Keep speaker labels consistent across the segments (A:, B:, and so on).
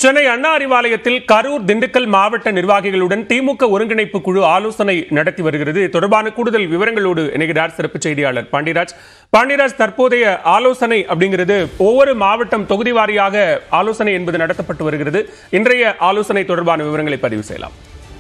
A: சென்னை அண்ணா அறிவாலயத்தில் கரூர் திண்டுக்கல் மாவட்ட நிர்வாகிகளுடன் திமுக ஒருங்கிணைப்பு குழு ஆலோசனை நடத்தி வருகிறது இது தொடர்பான கூடுதல் விவரங்களோடு இணைகிறார் சிறப்பு செய்தியாளர் பாண்டியராஜ் பாண்டியராஜ் தற்போதைய ஆலோசனை அப்படிங்கிறது ஒவ்வொரு மாவட்டம் தொகுதி வாரியாக ஆலோசனை என்பது நடத்தப்பட்டு வருகிறது இன்றைய ஆலோசனை தொடர்பான விவரங்களை பதிவு செய்யலாம்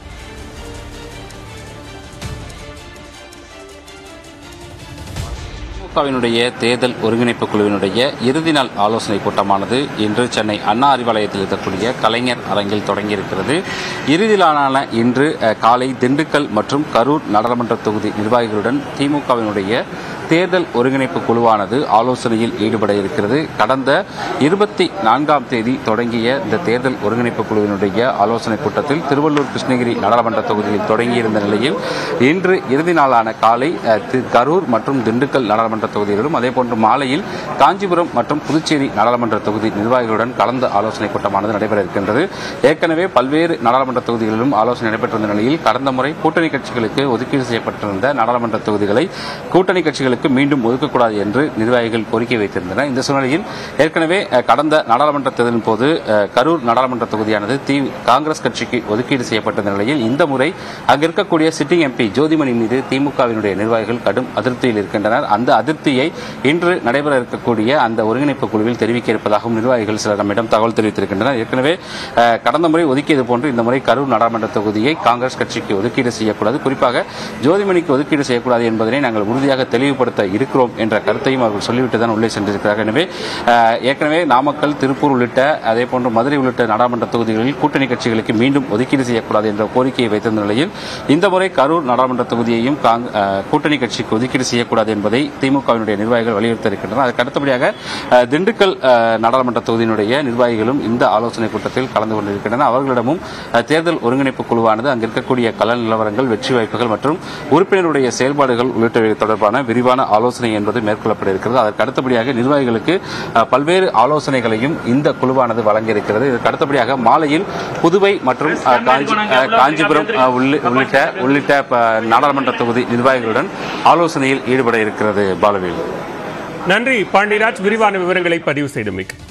B: திமுகவினுடைய தேர்தல் ஒருங்கிணைப்பு குழுவினுடைய இறுதி நாள் ஆலோசனை கூட்டமானது இன்று சென்னை அண்ணா அறிவாலயத்தில் இருக்கக்கூடிய கலைஞர் அரங்கில் தொடங்கியிருக்கிறது இறுதி நாளான இன்று அஹ், காலை திண்டுக்கல் மற்றும் கரூர் நாடாளுமன்ற தொகுதி நிர்வாகிகளுடன் திமுகவினுடைய தேர்தல் ஒருங்கிணைப்பு குழுவானது ஆலோசனையில் ஈடுபட இருக்கிறது கடந்த இருபத்தி நான்காம் தேதி தொடங்கிய இந்த தேர்தல் ஒருங்கிணைப்பு குழுவினுடைய ஆலோசனை கூட்டத்தில் திருவள்ளூர் கிருஷ்ணகிரி நாடாளுமன்ற தொகுதியில் தொடங்கியிருந்த நிலையில் இன்று இறுதி நாளான காலை அஹ், தி- கரூர் மற்றும் திண்டுக்கல் நாடாளுமன்ற தொகுதிகளிலும் அதேபோன்று மாலையில் காஞ்சிபுரம் மற்றும் புதுச்சேரி நாடாளுமன்ற தொகுதி நிர்வாகிகளுடன் கலந்த ஆலோசனை கூட்டமானது நடைபெற இருக்கின்றது ஏற்கனவே பல்வேறு நாடாளுமன்ற தொகுதிகளிலும் ஆலோசனை நடைபெற்றிருந்த நிலையில் கடந்த முறை கூட்டணி கட்சிகளுக்கு ஒதுக்கீடு செய்யப்பட்டிருந்த நாடாளுமன்ற தொகுதிகளை கூட்டணி கட்சிகளுக்கு மீண்டும் ஒதுக்கக்கூடாது என்று நிர்வாகிகள் கோரிக்கை வைத்திருந்தனர் இந்த சூழ்நிலையில் ஏற்கனவே அஹ், கடந்த நாடாளுமன்ற தேர்தலின் போது அஹ், கரூர் நாடாளுமன்ற தொகுதியானது தி காங்கிரஸ் கட்சிக்கு ஒதுக்கீடு செய்யப்பட்ட நிலையில் இந்த முறை அங்கு இருக்கக்கூடிய சிட்டிங் எம்பி ஜோதிமணி மீது திமுகவினுடைய நிர்வாகிகள் கடும் அதிருப்தியில் இருக்கின்றனர் அந்த அதிருப்தியை இன்று நடைபெற இருக்கக்கூடிய அந்த ஒருங்கிணைப்பு குழுவில் தெரிவிக்க இருப்பதாகவும் நிர்வாகிகள் சிலர் நம்மிடம் தகவல் தெரிவித்திருக்கின்றனர் ஏற்கனவே அஹ், கடந்த முறை ஒதுக்கியது போன்று இந்த முறை கரூர் நாடாளுமன்ற தொகுதியை காங்கிரஸ் கட்சிக்கு ஒதுக்கீடு செய்யக்கூடாது குறிப்பாக ஜோதிமணிக்கு ஒதுக்கீடு செய்யக்கூடாது என்பதனை நாங்கள் உறுதியாக தெளிவுபடுத்த இருக்கிறோம் என்ற கருத்தையும் அவர்கள் சொல்லிவிட்டு தான் உள்ளே சென்றிருக்கிறார்கள் எனவே அஹ், ஏற்கனவே நாமக்கல் திருப்பூர் உள்ளிட்ட அதே போன்று மதுரை உள்ளிட்ட நாடாளுமன்ற தொகுதிகளில் கூட்டணி கட்சிகளுக்கு மீண்டும் ஒதுக்கீடு செய்யக்கூடாது என்ற கோரிக்கையை வைத்திருந்த நிலையில் இந்த முறை கரூர் நாடாளுமன்ற தொகுதியையும் காங்- அஹ், கூட்டணி கட்சிக்கு ஒதுக்கீடு செய்யக்கூடாது என்பதை திமுகவினுடைய நிர்வாகிகள் வலியுறுத்தி இருக்கின்றனர் அதற்கு அடுத்தபடியாக அஹ், திண்டுக்கல் அஹ், நாடாளுமன்ற தொகுதியினுடைய நிர்வாகிகளும் இந்த ஆலோசனை கூட்டத்தில் கலந்து கொண்டிருக்கின்றனர் அவர்களிடமும் அஹ், தேர்தல் ஒருங்கிணைப்பு குழுவானது அங்கு இருக்கக்கூடிய கள நிலவரங்கள் வெற்றி வாய்ப்புகள் மற்றும் உறுப்பினருடைய செயல்பாடுகள் உள்ளிட்டவை தொடர்பான விரிவான ஆலோசனை என்பது மேற்கொள்ளப்பட இருக்கிறது அதற்கு அடுத்தபடியாக நிர்வாகிகளுக்கு அஹ், பல்வேறு ஆலோசனைகளையும் இந்த குழுவானது வழங்கியிருக்கிறது இதற்கு அடுத்தபடியாக மாலையில் புதுவை மற்றும் அஹ், காஞ்சி- அஹ், காஞ்சிபுரம் அஹ், உள்ளி- உள்ளிட்ட உள்ளிட்ட ப- நாடாளுமன்ற தொகுதி நிர்வாகிகளுடன் ஆலோசனையில் ஈடுபட இருக்கிறது பாலவேல்
A: நன்றி பாண்டியராஜ் விரிவான விவரங்களை பதிவு செய்தமைக்கு